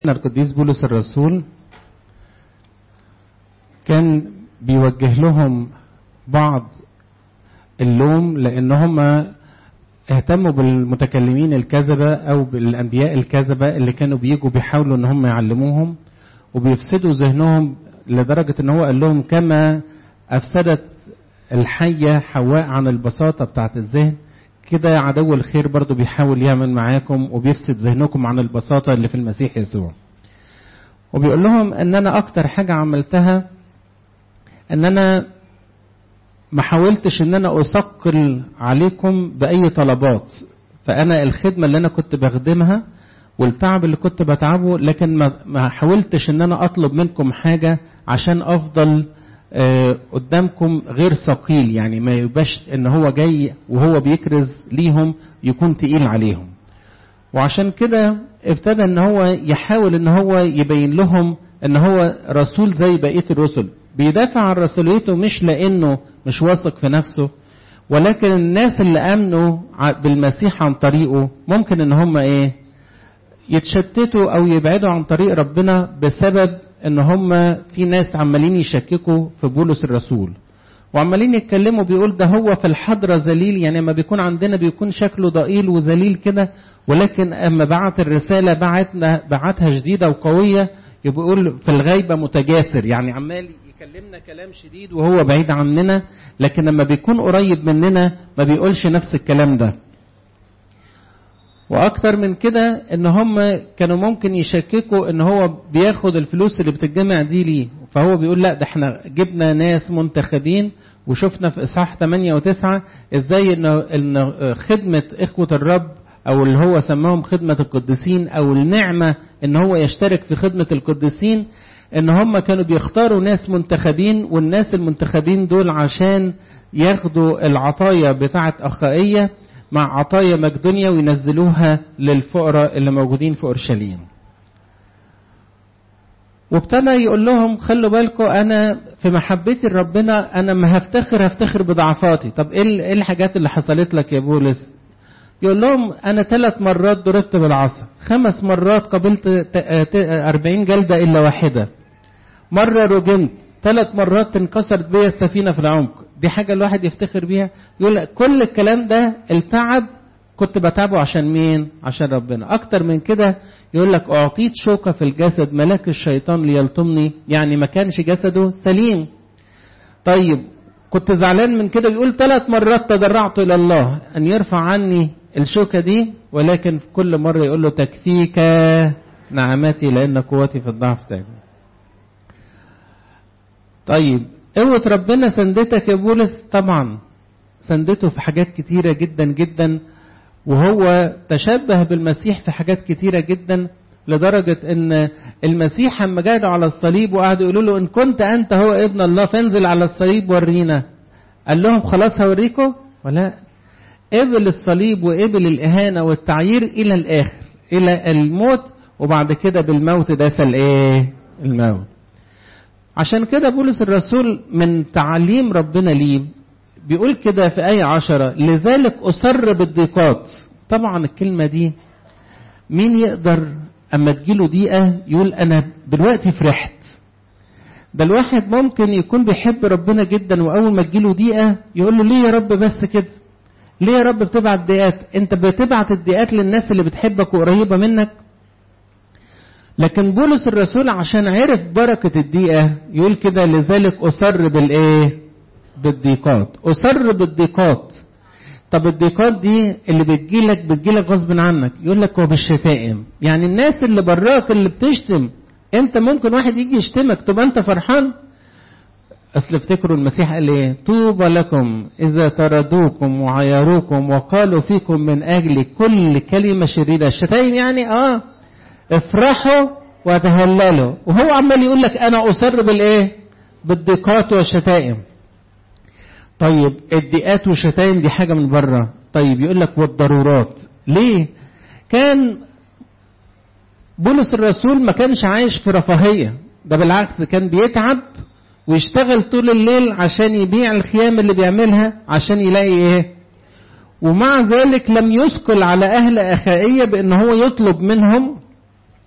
القديس بولس الرسول كان بيوجه لهم بعض اللوم لان هم اهتموا بالمتكلمين الكذبة او بالانبياء الكذبة اللي كانوا بيجوا بيحاولوا ان هم يعلموهم وبيفسدوا ذهنهم لدرجة ان هو قال لهم كما افسدت الحية حواء عن البساطة بتاعت الذهن كده عدو الخير برضو بيحاول يعمل معاكم وبيفسد ذهنكم عن البساطة اللي في المسيح يسوع وبيقول لهم ان انا اكتر حاجة عملتها ان انا ما حاولتش ان انا اثقل عليكم باي طلبات فانا الخدمة اللي انا كنت بخدمها والتعب اللي كنت بتعبه لكن ما حاولتش ان انا اطلب منكم حاجة عشان افضل آه قدامكم غير ثقيل يعني ما يبقاش ان هو جاي وهو بيكرز ليهم يكون تقيل عليهم وعشان كده ابتدى ان هو يحاول ان هو يبين لهم ان هو رسول زي بقيه الرسل بيدافع عن رسوليته مش لانه مش واثق في نفسه ولكن الناس اللي امنوا بالمسيح عن طريقه ممكن ان هم ايه يتشتتوا او يبعدوا عن طريق ربنا بسبب ان هم في ناس عمالين يشككوا في بولس الرسول وعمالين يتكلموا بيقول ده هو في الحضرة ذليل يعني لما بيكون عندنا بيكون شكله ضئيل وذليل كده ولكن اما بعت الرسالة بعتنا بعتها شديدة وقوية يقول في الغيبة متجاسر يعني عمال يكلمنا كلام شديد وهو بعيد عننا لكن لما بيكون قريب مننا ما بيقولش نفس الكلام ده واكتر من كده ان هم كانوا ممكن يشككوا ان هو بياخد الفلوس اللي بتتجمع دي ليه فهو بيقول لا ده احنا جبنا ناس منتخبين وشفنا في اصحاح 8 و9 ازاي ان ان خدمه اخوه الرب او اللي هو سماهم خدمه القديسين او النعمه ان هو يشترك في خدمه القديسين ان هم كانوا بيختاروا ناس منتخبين والناس المنتخبين دول عشان ياخدوا العطايا بتاعه اخائيه مع عطايا مقدونيا وينزلوها للفقراء اللي موجودين في اورشليم. وابتدى يقول لهم خلوا بالكم انا في محبتي لربنا انا ما هفتخر هفتخر بضعفاتي، طب ايه الحاجات اللي حصلت لك يا بولس؟ يقول لهم انا ثلاث مرات ضربت بالعصا، خمس مرات قبلت أربعين جلدة الا واحدة. مرة رجمت، ثلاث مرات انكسرت بيا السفينة في العمق، دي حاجة الواحد يفتخر بيها يقول كل الكلام ده التعب كنت بتعبه عشان مين عشان ربنا اكتر من كده يقول لك اعطيت شوكة في الجسد ملاك الشيطان ليلطمني يعني ما كانش جسده سليم طيب كنت زعلان من كده يقول ثلاث مرات تضرعت الى الله ان يرفع عني الشوكة دي ولكن في كل مرة يقول له تكفيك نعمتي لان قوتي في الضعف تاجي طيب قوة ربنا سندتك يا بولس طبعا سندته في حاجات كتيرة جدا جدا وهو تشبه بالمسيح في حاجات كتيرة جدا لدرجة ان المسيح لما جاء على الصليب وقعدوا يقولوا له ان كنت انت هو ابن الله فانزل على الصليب ورينا قال لهم خلاص هوريكم ولا قبل الصليب وقبل الاهانة والتعيير الى الاخر الى الموت وبعد كده بالموت داس ايه الموت عشان كده بولس الرسول من تعليم ربنا ليه بيقول كده في آية عشرة لذلك أسر بالضيقات طبعا الكلمة دي مين يقدر أما تجيله دقيقة يقول أنا دلوقتي فرحت ده الواحد ممكن يكون بيحب ربنا جدا وأول ما تجيله دقيقة يقول له ليه يا رب بس كده ليه يا رب بتبعت دقيقات انت بتبعت الدقيقات للناس اللي بتحبك وقريبة منك لكن بولس الرسول عشان عرف بركة الدقيقة يقول كده لذلك أسر بالإيه؟ بالضيقات أسر بالضيقات طب الضيقات دي اللي بتجيلك بتجيلك غصب عنك يقول لك هو بالشتائم يعني الناس اللي براك اللي بتشتم انت ممكن واحد يجي يشتمك تبقى انت فرحان اصل افتكروا المسيح قال ايه طوبى لكم اذا طردوكم وعيروكم وقالوا فيكم من اجل كل كلمه شريره الشتائم يعني اه افرحوا وتهللوا وهو عمال يقول لك انا اصر بالايه بالضيقات والشتائم طيب الضيقات والشتائم دي حاجه من بره طيب يقول لك والضرورات ليه كان بولس الرسول ما كانش عايش في رفاهيه ده بالعكس كان بيتعب ويشتغل طول الليل عشان يبيع الخيام اللي بيعملها عشان يلاقي ايه ومع ذلك لم يثقل على اهل اخائيه بان هو يطلب منهم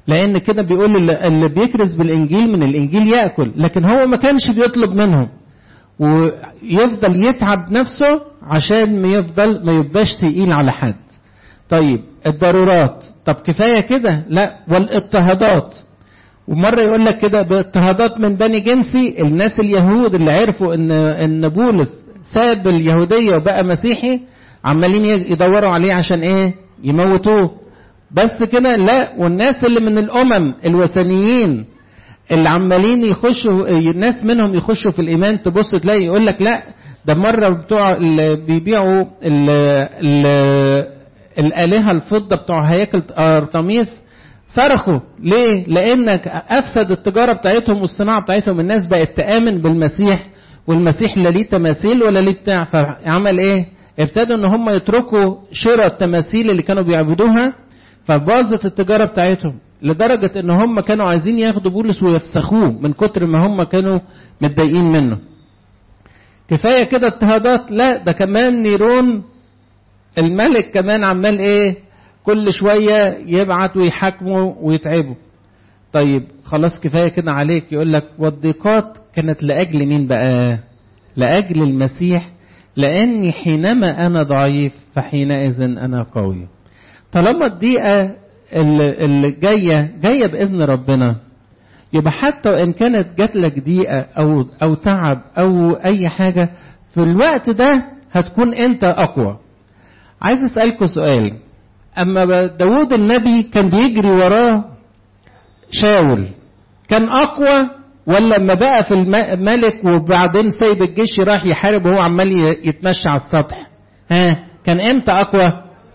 لان كده بيقول اللي- اللي بيكرز بالانجيل من الانجيل ياكل لكن هو ما كانش بيطلب منهم ويفضل يتعب نفسه عشان ما يفضل ما يبقاش تقيل على حد طيب الضرورات طب كفايه كده لا والاضطهادات ومره يقول لك كده باضطهادات من بني جنسي الناس اليهود اللي عرفوا ان ان بولس ساب اليهوديه وبقى مسيحي عمالين يدوروا عليه عشان ايه يموتوه بس كده لا والناس اللي من الامم الوثنيين اللي عمالين يخشوا الناس منهم يخشوا في الايمان تبص تلاقي يقول لك لا ده مره بتوع اللي بيبيعوا ال ال الالهه الفضه بتوع هياكل ارتميس صرخوا ليه؟ لانك افسد التجاره بتاعتهم والصناعه بتاعتهم الناس بقت تامن بالمسيح والمسيح لا ليه تماثيل ولا ليه بتاع فعمل ايه؟ ابتدوا ان هم يتركوا شراء التماثيل اللي كانوا بيعبدوها فباظت التجاره بتاعتهم لدرجه ان هم كانوا عايزين ياخدوا بولس ويفسخوه من كتر ما هم كانوا متضايقين منه. كفايه كده اضطهادات لا ده كمان نيرون الملك كمان عمال ايه كل شويه يبعت ويحاكمه ويتعبه طيب خلاص كفايه كده عليك يقول لك والضيقات كانت لاجل مين بقى لاجل المسيح لاني حينما انا ضعيف فحينئذ انا قوي طالما الضيقه اللي اللي جايه جايه باذن ربنا يبقى حتى وان كانت جات لك ضيقه او او تعب او اي حاجه في الوقت ده هتكون انت اقوى عايز اسالكم سؤال اما داود النبي كان بيجري وراه شاول كان اقوى ولا لما بقى في الملك وبعدين سايب الجيش راح يحارب وهو عمال يتمشى على السطح ها كان امتى اقوى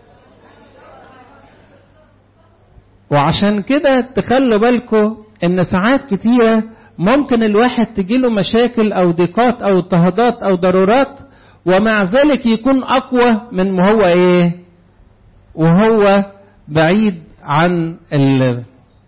وعشان كده تخلوا بالكم ان ساعات كتيره ممكن الواحد تجيله مشاكل او ضيقات او اضطهادات او ضرورات ومع ذلك يكون اقوى من ما هو ايه وهو بعيد عن ال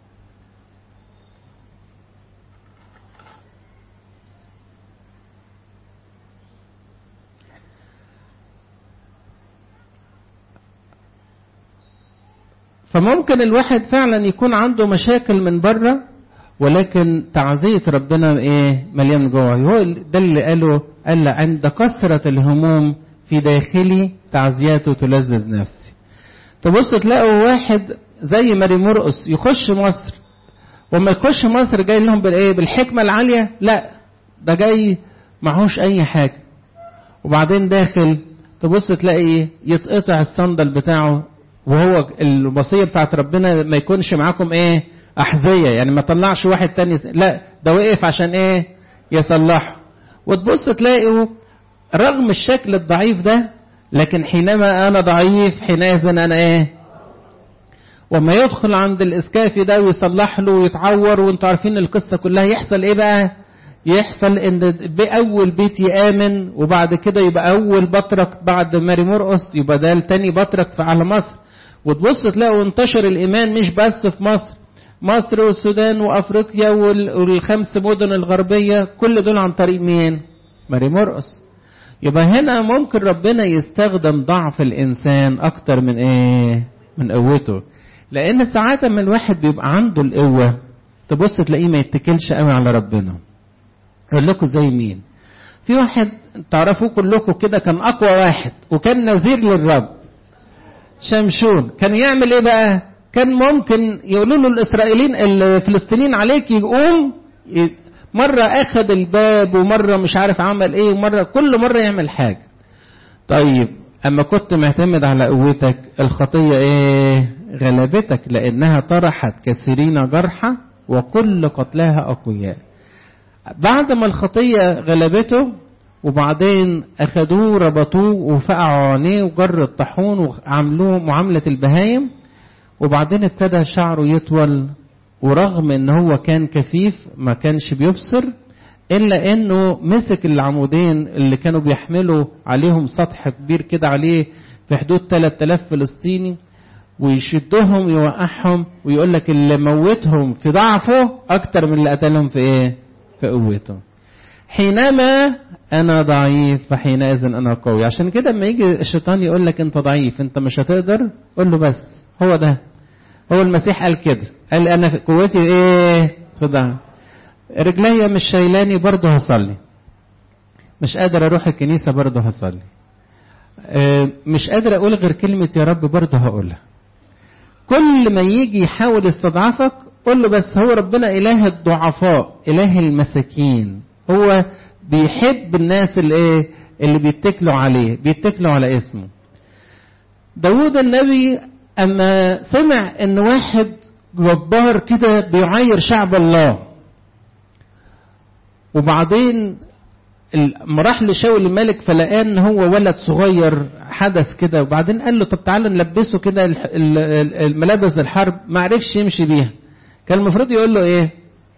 فممكن الواحد فعلا يكون عنده مشاكل من بره ولكن تعزية ربنا ايه مليان جوه هو ده اللي قاله قال عند كثرة الهموم في داخلي تعزياته تلذذ نفسي تبص تلاقوا واحد زي ماري مرقس يخش مصر وما يخش مصر جاي لهم بالايه بالحكمة العالية لا ده جاي معهوش اي حاجة وبعدين داخل تبص تلاقي يتقطع الصندل بتاعه وهو الوصية بتاعت ربنا ما يكونش معاكم ايه أحذية يعني ما طلعش واحد تاني لا ده وقف عشان ايه يصلحه وتبص تلاقوا رغم الشكل الضعيف ده لكن حينما أنا ضعيف حينئذ أنا ايه وما يدخل عند الإسكافي ده ويصلح له ويتعور وانتوا عارفين القصة كلها يحصل ايه بقى يحصل ان بأول بيت يآمن وبعد كده يبقى أول بطرك بعد ماري مرقس يبقى ده تاني بطرك في على مصر وتبص تلاقوا انتشر الإيمان مش بس في مصر مصر والسودان وأفريقيا والخمس مدن الغربية كل دول عن طريق مين؟ ماري مرقس يبقى هنا ممكن ربنا يستخدم ضعف الإنسان أكتر من إيه؟ من قوته لأن ساعات ما الواحد بيبقى عنده القوة تبص تلاقيه ما يتكلش قوي على ربنا أقول لكم زي مين؟ في واحد تعرفوه كلكم كده كان أقوى واحد وكان نذير للرب شمشون كان يعمل ايه بقى كان ممكن يقولوا له الاسرائيليين الفلسطينيين عليك يقوم مرة اخذ الباب ومرة مش عارف عمل ايه ومرة كل مرة يعمل حاجة طيب اما كنت معتمد على قوتك الخطية ايه غلبتك لانها طرحت كثيرين جرحى وكل قتلاها اقوياء بعد ما الخطية غلبته وبعدين أخدوه ربطوه وفقعوا عينيه وجر الطاحون وعملوه معاملة البهايم وبعدين ابتدى شعره يطول ورغم ان هو كان كثيف ما كانش بيبصر الا انه مسك العمودين اللي كانوا بيحملوا عليهم سطح كبير كده عليه في حدود 3000 فلسطيني ويشدهم يوقعهم ويقول لك اللي موتهم في ضعفه اكتر من اللي قتلهم في ايه في قوته حينما انا ضعيف فحينئذ انا قوي عشان كده لما يجي الشيطان يقول لك انت ضعيف انت مش هتقدر قول له بس هو ده هو المسيح قال كده قال انا في قوتي ايه في ضعف رجليا مش شايلاني برضه هصلي مش قادر اروح الكنيسه برضه هصلي آه، مش قادر اقول غير كلمه يا رب برضه هقولها كل ما يجي يحاول يستضعفك قول له بس هو ربنا اله الضعفاء اله المساكين هو بيحب الناس اللي ايه اللي بيتكلوا عليه بيتكلوا على اسمه داود النبي اما سمع ان واحد جبار كده بيعاير شعب الله وبعدين لما راح لشاول الملك فلقاه ان هو ولد صغير حدث كده وبعدين قال له طب تعالى نلبسه كده الح- ال- ال- الملابس الحرب ما عرفش يمشي بيها كان المفروض يقول له ايه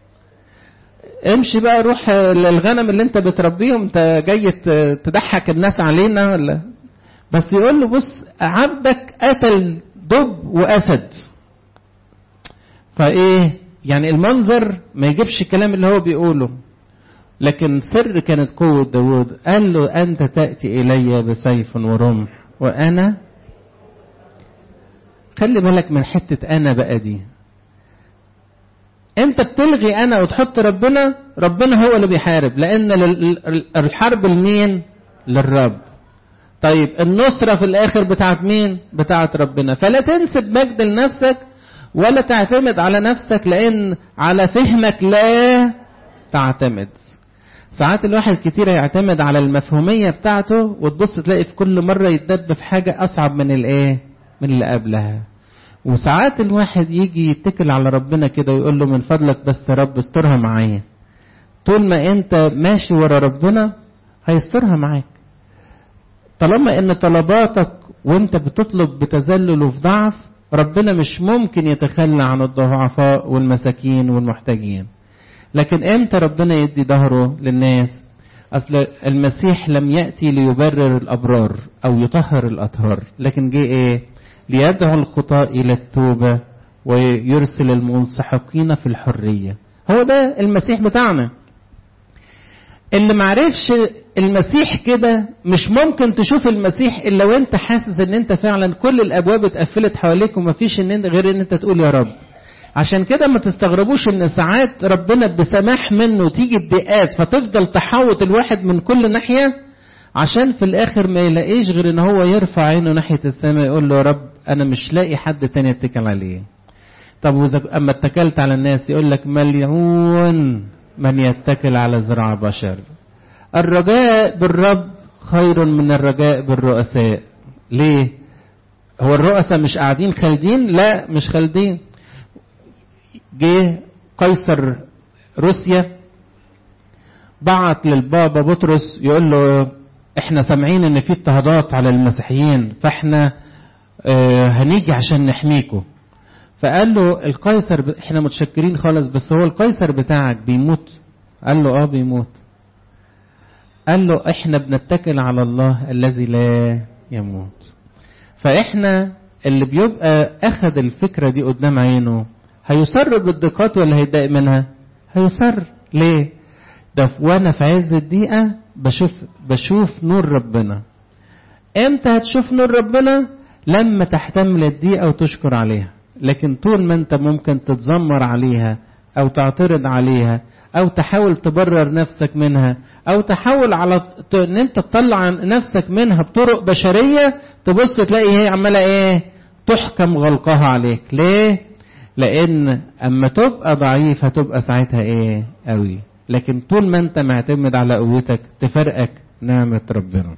امشي بقى روح للغنم اللي انت بتربيهم انت جاي ت- تضحك الناس علينا ولا بس يقول له بص عبدك قتل دب واسد فايه يعني المنظر ما يجيبش الكلام اللي هو بيقوله لكن سر كانت قوة داود قال له أنت تأتي إلي بسيف ورمح وأنا خلي بالك من حتة أنا بقى دي أنت بتلغي أنا وتحط ربنا ربنا هو اللي بيحارب لأن لل- الحرب لمين؟ للرب طيب النصرة في الآخر بتاعت مين؟ بتاعت ربنا فلا تنسب مجد لنفسك ولا تعتمد على نفسك لأن على فهمك لا تعتمد ساعات الواحد كتير يعتمد على المفهومية بتاعته وتبص تلاقي في كل مرة يتدب في حاجة أصعب من الإيه؟ من اللي قبلها. وساعات الواحد يجي يتكل على ربنا كده ويقول له من فضلك بس يا رب استرها معايا. طول ما أنت ماشي ورا ربنا هيسترها معاك. طالما إن طلباتك وأنت بتطلب بتذلل وفي ضعف ربنا مش ممكن يتخلى عن الضعفاء والمساكين والمحتاجين. لكن امتى ربنا يدي ظهره للناس اصل المسيح لم ياتي ليبرر الابرار او يطهر الاطهار لكن جه ايه ليدعو الخطاة الى التوبه ويرسل المنسحقين في الحريه هو ده المسيح بتاعنا اللي معرفش المسيح كده مش ممكن تشوف المسيح الا وانت حاسس ان انت فعلا كل الابواب اتقفلت حواليك ومفيش ان انت غير ان انت تقول يا رب عشان كده ما تستغربوش ان ساعات ربنا بسماح منه تيجي الضيقات فتفضل تحوط الواحد من كل ناحيه عشان في الاخر ما يلاقيش غير ان هو يرفع عينه ناحيه السماء يقول له يا رب انا مش لاقي حد تاني اتكل عليه طب واذا اما اتكلت على الناس يقول لك مليون من يتكل على ذراع بشر الرجاء بالرب خير من الرجاء بالرؤساء ليه هو الرؤساء مش قاعدين خالدين لا مش خالدين جه قيصر روسيا بعت للبابا بطرس يقول له احنا سامعين ان في اضطهادات على المسيحيين فاحنا اه هنيجي عشان نحميكم فقال له القيصر ب... احنا متشكرين خالص بس هو القيصر بتاعك بيموت قال له اه بيموت قال له احنا بنتكل على الله الذي لا يموت فاحنا اللي بيبقى اخذ الفكره دي قدام عينه هيسر بالضيقات ولا هيتضايق منها هيسر ليه ده وانا في عز الضيقه بشوف بشوف نور ربنا امتى هتشوف نور ربنا لما تحتمل الضيقه وتشكر عليها لكن طول ما انت ممكن تتذمر عليها او تعترض عليها او تحاول تبرر نفسك منها او تحاول على ان انت تطلع نفسك منها بطرق بشريه تبص تلاقي هي عماله ايه تحكم غلقها عليك ليه لان اما تبقى ضعيف هتبقى ساعتها ايه قوي لكن طول ما انت معتمد على قوتك تفرقك نعمة ربنا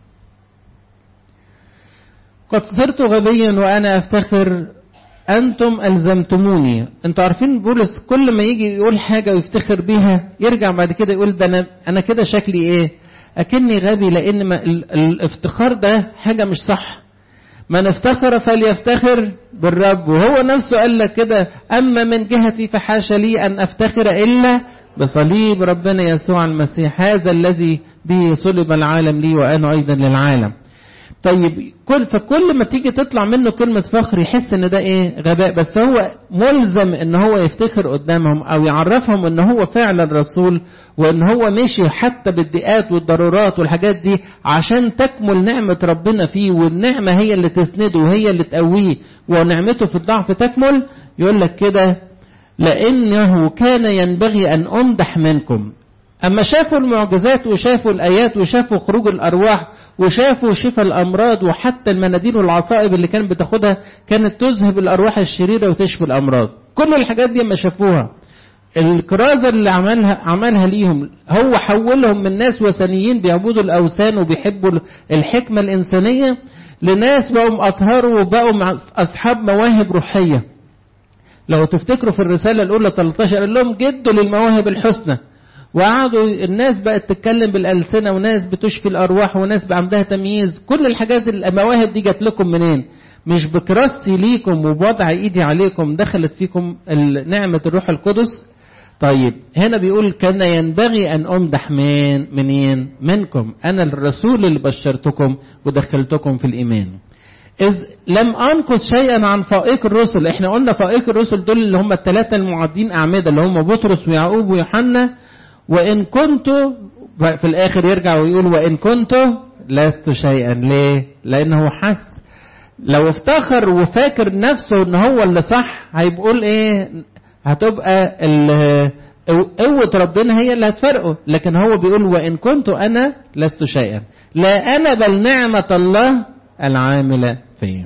قد صرت غبيا وانا افتخر انتم الزمتموني انتوا عارفين بولس كل ما يجي يقول حاجة ويفتخر بيها يرجع بعد كده يقول ده انا انا كده شكلي ايه اكني غبي لان ما الافتخار ده حاجة مش صح من افتخر فليفتخر بالرب وهو نفسه قال لك كده أما من جهتي فحاش لي أن أفتخر إلا بصليب ربنا يسوع المسيح هذا الذي به صلب العالم لي وأنا أيضا للعالم طيب كل فكل ما تيجي تطلع منه كلمة فخر يحس ان ده ايه غباء بس هو ملزم ان هو يفتخر قدامهم او يعرفهم ان هو فعلا رسول وان هو مشي حتى بالضيقات والضرورات والحاجات دي عشان تكمل نعمة ربنا فيه والنعمة هي اللي تسنده وهي اللي تقويه ونعمته في الضعف تكمل يقول لك كده لأنه كان ينبغي أن أمدح منكم أما شافوا المعجزات وشافوا الآيات وشافوا خروج الأرواح وشافوا شفاء الأمراض وحتى المناديل والعصائب اللي كانت بتاخدها كانت تذهب الأرواح الشريرة وتشفي الأمراض كل الحاجات دي ما شافوها الكرازة اللي عملها عملها ليهم هو حولهم من ناس وثنيين بيعبدوا الأوثان وبيحبوا الحكمة الإنسانية لناس بقوا أطهروا وبقوا مع أصحاب مواهب روحية لو تفتكروا في الرسالة الأولى 13 قال لهم جدوا للمواهب الحسنى وقعدوا الناس بقت تتكلم بالألسنة وناس بتشفي الأرواح وناس بقى عندها تمييز كل الحاجات المواهب دي جات لكم منين مش بكراستي ليكم وبوضع ايدي عليكم دخلت فيكم نعمة الروح القدس طيب هنا بيقول كان ينبغي أن أمدح من منين منكم أنا الرسول اللي بشرتكم ودخلتكم في الإيمان إذ لم أنقص شيئا عن فائق الرسل احنا قلنا فائق الرسل دول اللي هم الثلاثة المعدين أعمدة اللي هم بطرس ويعقوب ويوحنا وإن كنت في الآخر يرجع ويقول وإن كنت لست شيئا ليه؟ لأنه حس لو افتخر وفاكر نفسه ان هو اللي صح هيقول ايه هتبقى قوة ربنا هي اللي هتفرقه لكن هو بيقول وإن كنت أنا لست شيئا لا أنا بل نعمة الله العاملة فيهم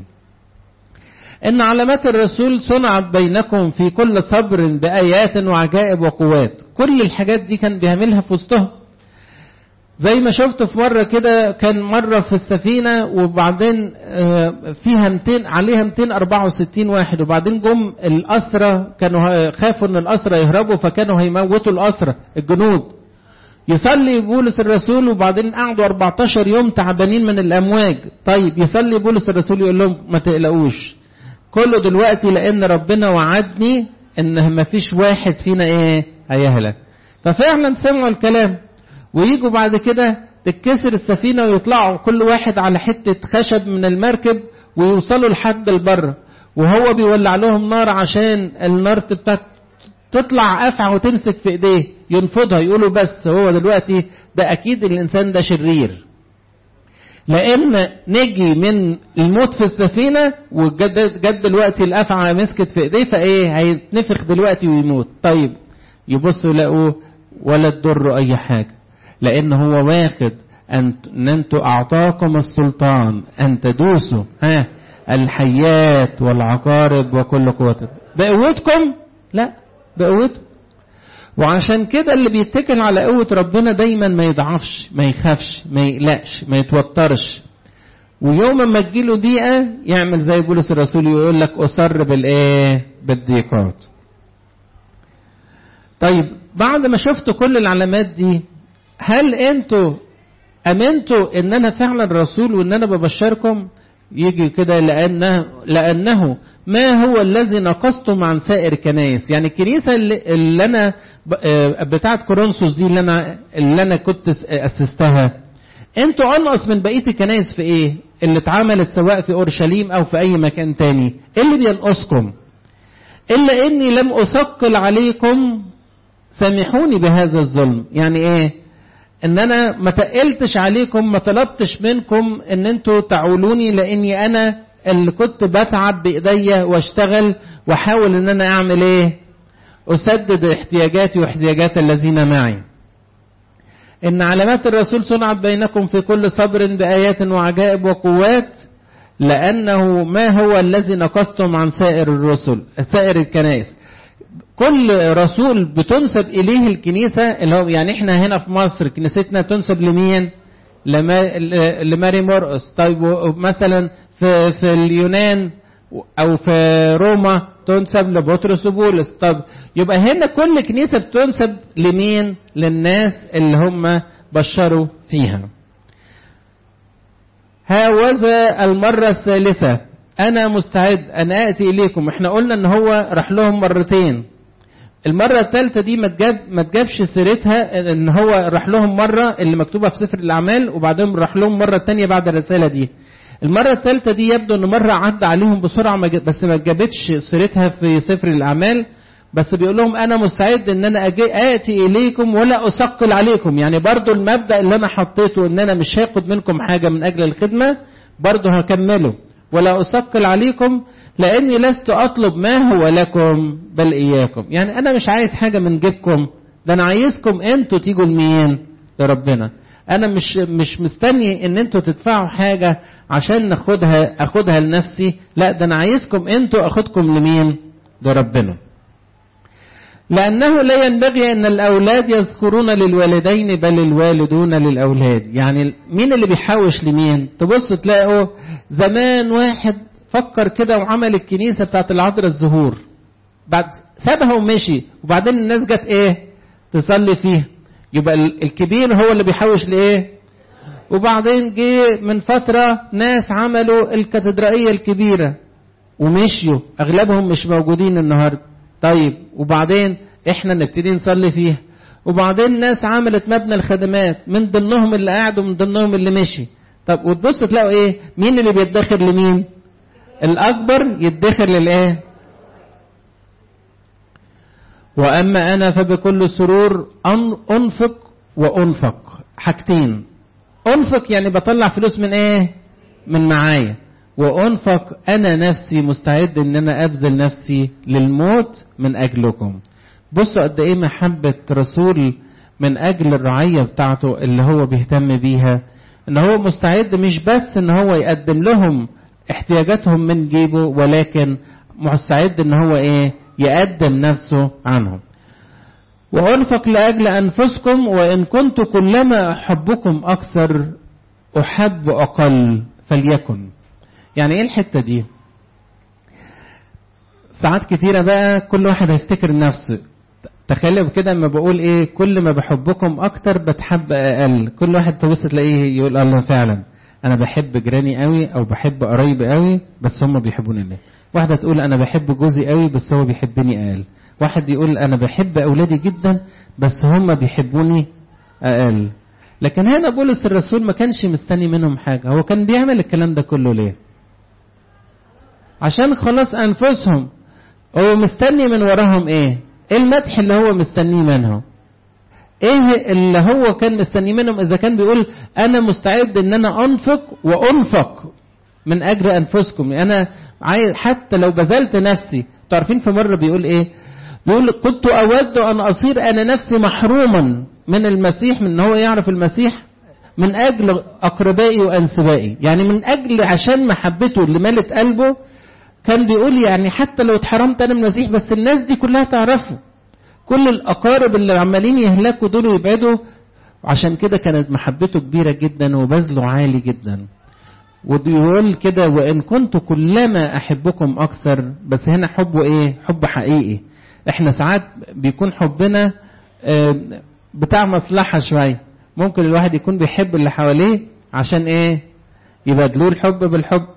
إن علامات الرسول صنعت بينكم في كل صبر بآيات وعجائب وقوات كل الحاجات دي كان بيعملها في وسطهم زي ما شفت في مرة كده كان مرة في السفينة وبعدين فيها 200 عليها 264 واحد وبعدين جم الأسرة كانوا خافوا إن الأسرة يهربوا فكانوا هيموتوا الأسرة الجنود يصلي بولس الرسول وبعدين قعدوا 14 يوم تعبانين من الأمواج طيب يصلي بولس الرسول يقول لهم ما تقلقوش كله دلوقتي لأن ربنا وعدني إن ما فيش واحد فينا إيه هيهلك ففعلا سمعوا الكلام ويجوا بعد كده تتكسر السفينة ويطلعوا كل واحد على حتة خشب من المركب ويوصلوا لحد البر وهو بيولع لهم نار عشان النار بتاعت تطلع أفعى وتمسك في إيديه ينفضها يقولوا بس هو دلوقتي ده أكيد الإنسان ده شرير لأن نجي من الموت في السفينة وجد جد دلوقتي الأفعى مسكت في إيديه فإيه هيتنفخ دلوقتي ويموت طيب يبصوا يلاقوا ولا تضروا أي حاجة لأن هو واخد أن أنتوا أعطاكم السلطان أن تدوسوا ها الحيات والعقارب وكل قوة بقوتكم لا بقوته وعشان كده اللي بيتكل على قوة ربنا دايما ما يضعفش ما يخافش ما يقلقش ما يتوترش ويوم ما تجيله دقيقة يعمل زي بولس الرسول يقول لك أصر بالإيه؟ بالضيقات. طيب بعد ما شفتوا كل العلامات دي هل انتوا امنتوا ان انا فعلا رسول وان انا ببشركم يجي كده لانه لانه ما هو الذي نقصتم عن سائر الكنائس يعني الكنيسه اللي, اللي انا بتاعه كورنثوس دي اللي انا اللي انا كنت اسستها انتوا انقص من بقيه الكنائس في ايه اللي اتعملت سواء في اورشليم او في اي مكان تاني ايه اللي بينقصكم الا اني لم اثقل عليكم سامحوني بهذا الظلم يعني ايه ان انا ما تقلتش عليكم ما طلبتش منكم ان انتوا تعولوني لاني انا اللي كنت بتعب بايديا واشتغل واحاول ان انا اعمل ايه اسدد احتياجاتي واحتياجات الذين معي ان علامات الرسول صنعت بينكم في كل صبر بايات وعجائب وقوات لانه ما هو الذي نقصتم عن سائر الرسل سائر الكنائس كل رسول بتنسب اليه الكنيسه اللي هو يعني احنا هنا في مصر كنيستنا تنسب لمين؟ لما لماري مرقس طيب مثلا في في اليونان او في روما تنسب لبطرس وبولس طب يبقى هنا كل كنيسه بتنسب لمين؟ للناس اللي هم بشروا فيها. هاوذا المره الثالثه انا مستعد ان اتي اليكم احنا قلنا ان هو راح لهم مرتين المرة الثالثة دي ما تجاب ما تجابش سيرتها ان هو راح لهم مرة اللي مكتوبة في سفر الأعمال وبعدين راح لهم مرة تانية بعد الرسالة دي. المرة الثالثة دي يبدو ان مرة عدى عليهم بسرعة بس ما جابتش سيرتها في سفر الأعمال بس بيقول لهم أنا مستعد إن أنا أجي آتي إليكم ولا أثقل عليكم يعني برضو المبدأ اللي أنا حطيته إن أنا مش هاخد منكم حاجة من أجل الخدمة برضو هكمله ولا أثقل عليكم لاني لست اطلب ما هو لكم بل اياكم يعني انا مش عايز حاجه من جيبكم ده انا عايزكم انتوا تيجوا لمين لربنا انا مش مش مستني ان انتوا تدفعوا حاجه عشان ناخدها اخدها لنفسي لا ده انا عايزكم انتوا اخدكم لمين لربنا لأنه لا ينبغي أن الأولاد يذكرون للوالدين بل الوالدون للأولاد يعني مين اللي بيحوش لمين تبص تلاقوا زمان واحد فكر كده وعمل الكنيسة بتاعت العذراء الزهور بعد سابها ومشي وبعدين الناس جت ايه تصلي فيها يبقى الكبير هو اللي بيحوش لايه وبعدين جه من فترة ناس عملوا الكاتدرائية الكبيرة ومشيوا أغلبهم مش موجودين النهاردة طيب وبعدين احنا نبتدي نصلي فيها وبعدين ناس عملت مبنى الخدمات من ضمنهم اللي قاعد ومن ضمنهم اللي مشي طب وتبص تلاقوا ايه مين اللي بيدخر لمين الاكبر يدخر للايه واما انا فبكل سرور انفق وانفق حاجتين انفق يعني بطلع فلوس من ايه من معايا وانفق انا نفسي مستعد ان انا ابذل نفسي للموت من اجلكم بصوا قد ايه محبه رسول من اجل الرعيه بتاعته اللي هو بيهتم بيها ان هو مستعد مش بس ان هو يقدم لهم احتياجاتهم من جيبه ولكن مستعد ان هو ايه يقدم نفسه عنهم وانفق لاجل انفسكم وان كنت كلما احبكم اكثر احب اقل فليكن يعني ايه الحته دي ساعات كتيره بقى كل واحد هيفتكر نفسه تخيلوا كده لما بقول ايه كل ما بحبكم اكتر بتحب اقل كل واحد تبص تلاقيه يقول الله فعلا انا بحب جيراني قوي او بحب قرايبي قوي بس هم بيحبوني ليه واحده تقول انا بحب جوزي قوي بس هو بيحبني اقل واحد يقول انا بحب اولادي جدا بس هم بيحبوني اقل لكن هنا بولس الرسول ما كانش مستني منهم حاجه هو كان بيعمل الكلام ده كله ليه عشان خلاص انفسهم هو مستني من وراهم ايه ايه المدح اللي هو مستنيه منهم ايه اللي هو كان مستني منهم اذا كان بيقول انا مستعد ان انا انفق وانفق من اجل انفسكم انا عايز حتى لو بذلت نفسي تعرفين في مره بيقول ايه بيقول كنت اود ان اصير انا نفسي محروما من المسيح من ان هو يعرف المسيح من اجل اقربائي وانسبائي يعني من اجل عشان محبته اللي ملت قلبه كان بيقول يعني حتى لو اتحرمت انا من المسيح بس الناس دي كلها تعرفه كل الاقارب اللي عمالين يهلكوا دول ويبعدوا عشان كده كانت محبته كبيره جدا وبذله عالي جدا وبيقول كده وان كنت كلما احبكم اكثر بس هنا حبه ايه حب حقيقي احنا ساعات بيكون حبنا بتاع مصلحه شويه ممكن الواحد يكون بيحب اللي حواليه عشان ايه يبادلوه الحب بالحب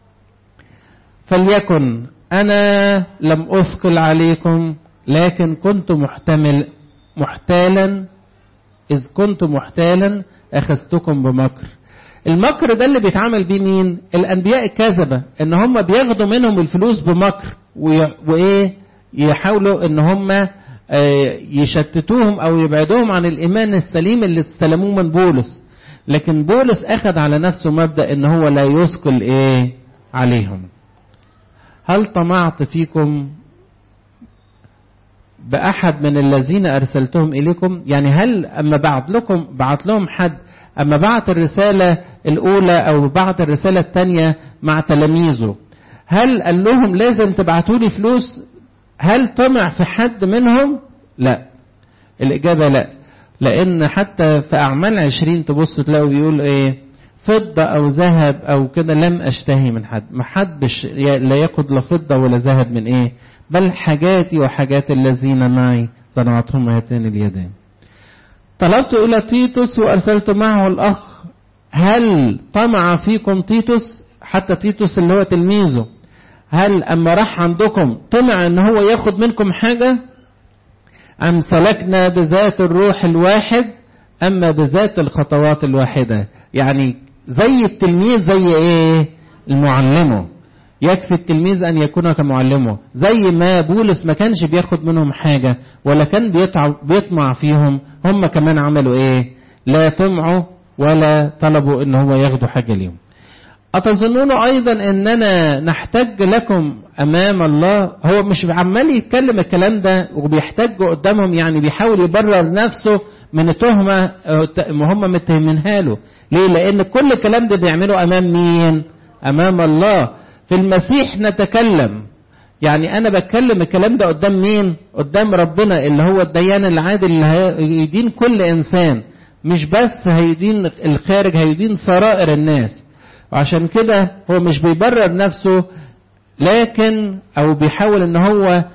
فليكن انا لم اثقل عليكم لكن كنت محتمل محتالا اذ كنت محتالا اخذتكم بمكر المكر ده اللي بيتعامل بيه مين الانبياء الكذبه ان هم بياخدوا منهم الفلوس بمكر وايه يحاولوا ان هم يشتتوهم او يبعدوهم عن الايمان السليم اللي استلموه من بولس لكن بولس اخذ على نفسه مبدا ان هو لا يثقل ايه عليهم هل طمعت فيكم بأحد من الذين أرسلتهم إليكم يعني هل أما بعت لكم بعت لهم حد أما بعت الرسالة الأولى أو بعت الرسالة الثانية مع تلاميذه هل قال لهم لازم تبعتوا لي فلوس هل طمع في حد منهم لا الإجابة لا لأن حتى في أعمال عشرين تبص تلاقوا بيقول إيه فضة أو ذهب أو كده لم أشتهي من حد ما حدش لا ياخد لا فضة ولا ذهب من إيه بل حاجاتي وحاجات الذين معي صنعتهم هاتان اليدين طلبت إلى تيتوس وأرسلت معه الأخ هل طمع فيكم تيتوس حتى تيتوس اللي هو تلميذه هل أما راح عندكم طمع إن هو ياخد منكم حاجة أم سلكنا بذات الروح الواحد أما بذات الخطوات الواحدة يعني زي التلميذ زي إيه المعلمه يكفي التلميذ أن يكون كمعلمه زي ما بولس ما كانش بياخد منهم حاجة ولا كان بيطمع فيهم هم كمان عملوا إيه لا طمعوا ولا طلبوا إن هو ياخدوا حاجة ليهم أتظنون أيضا أننا نحتج لكم أمام الله هو مش عمال يتكلم الكلام ده وبيحتج قدامهم يعني بيحاول يبرر نفسه من تهمة هم متهمينها له ليه لأن كل الكلام ده بيعمله أمام مين أمام الله في المسيح نتكلم يعني أنا بتكلم الكلام ده قدام مين قدام ربنا اللي هو الديان العادل اللي هيدين كل إنسان مش بس هيدين الخارج هيدين سرائر الناس وعشان كده هو مش بيبرر نفسه لكن او بيحاول ان هو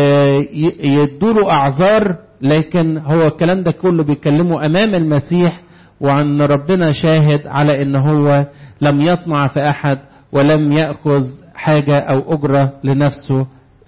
يدوله اعذار لكن هو الكلام ده كله بيتكلمه امام المسيح وعن ربنا شاهد على ان هو لم يطمع في احد ولم ياخذ حاجه او اجره لنفسه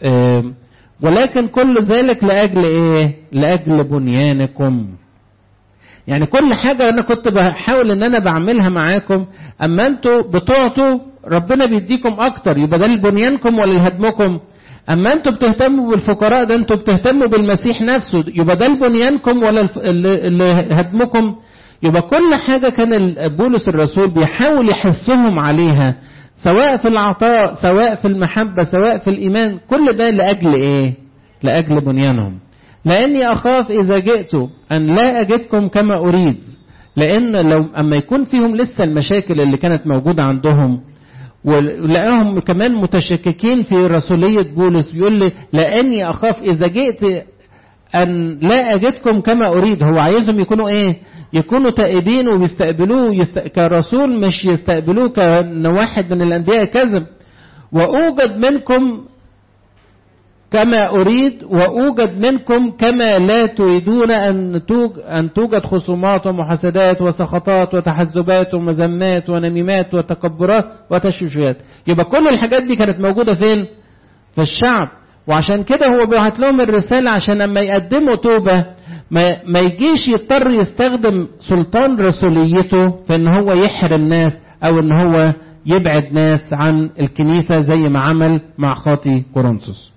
ولكن كل ذلك لاجل ايه لاجل بنيانكم يعني كل حاجة أنا كنت بحاول إن أنا بعملها معاكم أما أنتوا بتعطوا ربنا بيديكم أكتر يبقى ده لبنيانكم ولا لهدمكم أما أنتوا بتهتموا بالفقراء ده أنتوا بتهتموا بالمسيح نفسه يبقى ده لبنيانكم ولا اللي هدمكم يبقى كل حاجة كان بولس الرسول بيحاول يحسهم عليها سواء في العطاء سواء في المحبة سواء في الإيمان كل ده لأجل إيه؟ لأجل بنيانهم لأني أخاف إذا جئت أن لا أجدكم كما أريد لأن لو أما يكون فيهم لسه المشاكل اللي كانت موجودة عندهم ولقاهم كمان متشككين في رسولية بولس بيقول لي لأني أخاف إذا جئت أن لا أجدكم كما أريد هو عايزهم يكونوا إيه يكونوا تائبين ويستقبلوه يست... كرسول مش يستقبلوه كأن واحد من الأنبياء كذب وأوجد منكم كما أريد وأوجد منكم كما لا تريدون أن أن توجد خصومات ومحاسدات وسخطات وتحزبات ومذمات ونميمات وتكبرات وتشويشات يبقى كل الحاجات دي كانت موجودة فين؟ في الشعب وعشان كده هو بيبعت لهم الرسالة عشان لما يقدموا توبة ما, ما يجيش يضطر يستخدم سلطان رسوليته في ان هو يحرم ناس او ان هو يبعد ناس عن الكنيسة زي ما عمل مع خاطي كورنثوس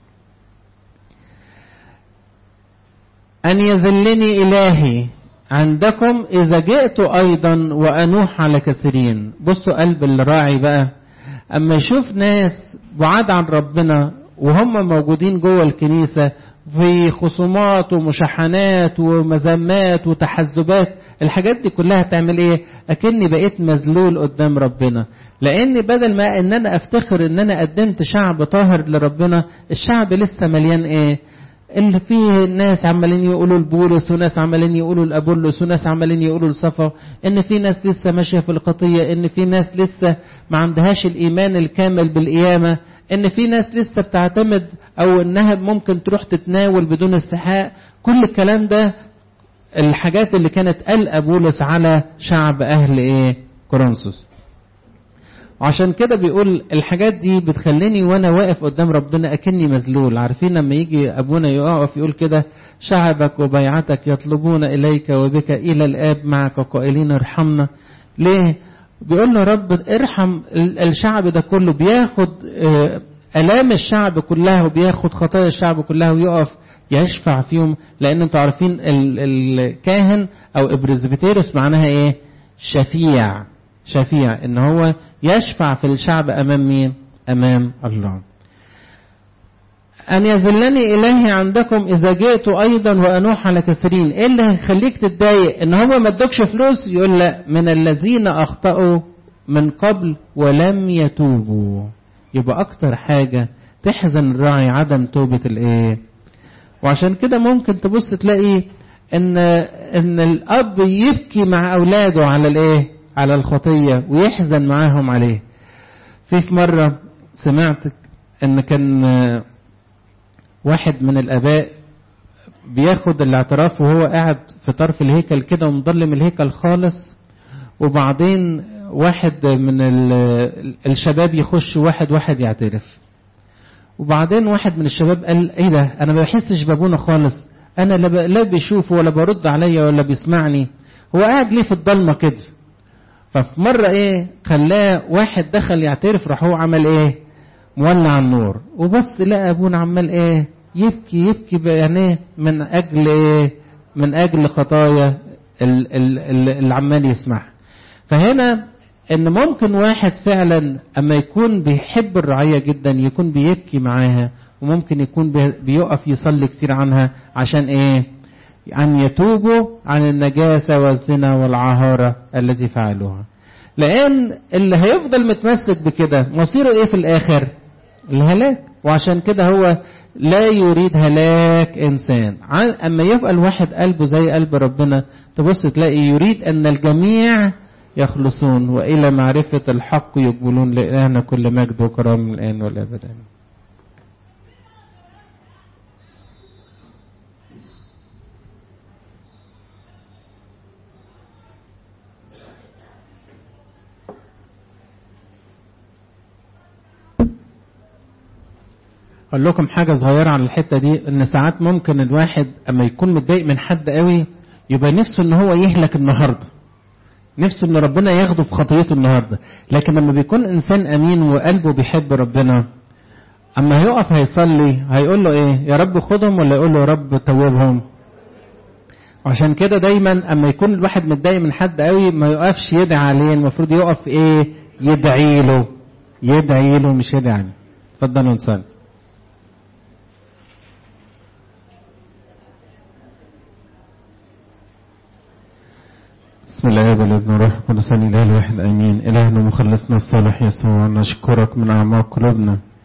أن يذلني إلهي عندكم إذا جئت أيضا وأنوح على كثيرين بصوا قلب الراعي بقى أما يشوف ناس بعاد عن ربنا وهم موجودين جوه الكنيسة في خصومات ومشاحنات ومذمات وتحزبات الحاجات دي كلها تعمل ايه اكني بقيت مذلول قدام ربنا لان بدل ما ان انا افتخر ان انا قدمت شعب طاهر لربنا الشعب لسه مليان ايه اللي فيه ناس عمالين يقولوا لبولس وناس عمالين يقولوا لابولس وناس عمالين يقولوا لصفا ان في ناس لسه ماشيه في الخطيه ان في ناس لسه ما عندهاش الايمان الكامل بالقيامه ان في ناس لسه بتعتمد او انها ممكن تروح تتناول بدون استحقاق كل الكلام ده الحاجات اللي كانت قلق بولس على شعب اهل ايه كورنثوس وعشان كده بيقول الحاجات دي بتخليني وانا واقف قدام ربنا اكني مذلول عارفين لما يجي ابونا يقف يقول كده شعبك وبيعتك يطلبون اليك وبك الى الاب معك قائلين ارحمنا ليه بيقول له رب ارحم الشعب ده كله بياخد الام الشعب كلها وبياخد خطايا الشعب كلها ويقف يشفع فيهم لان انتوا عارفين الكاهن او ابرزبيتيروس معناها ايه شفيع شفيع ان هو يشفع في الشعب امام مين امام الله أن يذلني إلهي عندكم إذا جئت أيضا وأنوح على كثيرين إيه اللي هيخليك تتضايق إن هم ما ادوكش فلوس يقول لا من الذين أخطأوا من قبل ولم يتوبوا يبقى أكتر حاجة تحزن الراعي عدم توبة الإيه وعشان كده ممكن تبص تلاقي إن إن الأب يبكي مع أولاده على الإيه على الخطية ويحزن معاهم عليه في في مرة سمعت إن كان واحد من الآباء بياخد الاعتراف وهو قاعد في طرف الهيكل كده ومضلم الهيكل خالص وبعدين واحد من الشباب يخش واحد واحد يعترف وبعدين واحد من الشباب قال ايه ده انا ما بحسش بابونا خالص انا لا بيشوفه ولا برد عليا ولا بيسمعني هو قاعد ليه في الضلمه كده ففي مرة ايه خلاه واحد دخل يعترف راح هو عمل ايه مولع النور وبص لقى ابونا عمال ايه يبكي يبكي يعني من اجل ايه من اجل خطايا اللي عمال يسمعها فهنا ان ممكن واحد فعلا اما يكون بيحب الرعية جدا يكون بيبكي معاها وممكن يكون بيقف يصلي كتير عنها عشان ايه أن يتوبوا عن النجاسة والزنا والعهارة التي فعلوها لأن اللي هيفضل متمسك بكده مصيره إيه في الآخر الهلاك وعشان كده هو لا يريد هلاك إنسان أما يبقى الواحد قلبه زي قلب ربنا تبص تلاقي يريد أن الجميع يخلصون وإلى معرفة الحق يقبلون لإلهنا كل مجد وكرام من الآن والأبد آمين اقول لكم حاجه صغيره عن الحته دي ان ساعات ممكن الواحد اما يكون متضايق من حد قوي يبقى نفسه ان هو يهلك النهارده نفسه ان ربنا ياخده في خطيته النهارده لكن لما بيكون انسان امين وقلبه بيحب ربنا اما هيقف هيصلي هيقول له ايه يا رب خدهم ولا يقول له يا رب توبهم وعشان كده دايما اما يكون الواحد متضايق من حد قوي ما يقفش يدعي عليه المفروض يقف ايه يدعي له يدعي له مش يدعي عليه اتفضلوا نصلي بسم الله والابن والروح القدس الاله الواحد امين الهنا مخلصنا الصالح يسوع نشكرك من اعماق قلوبنا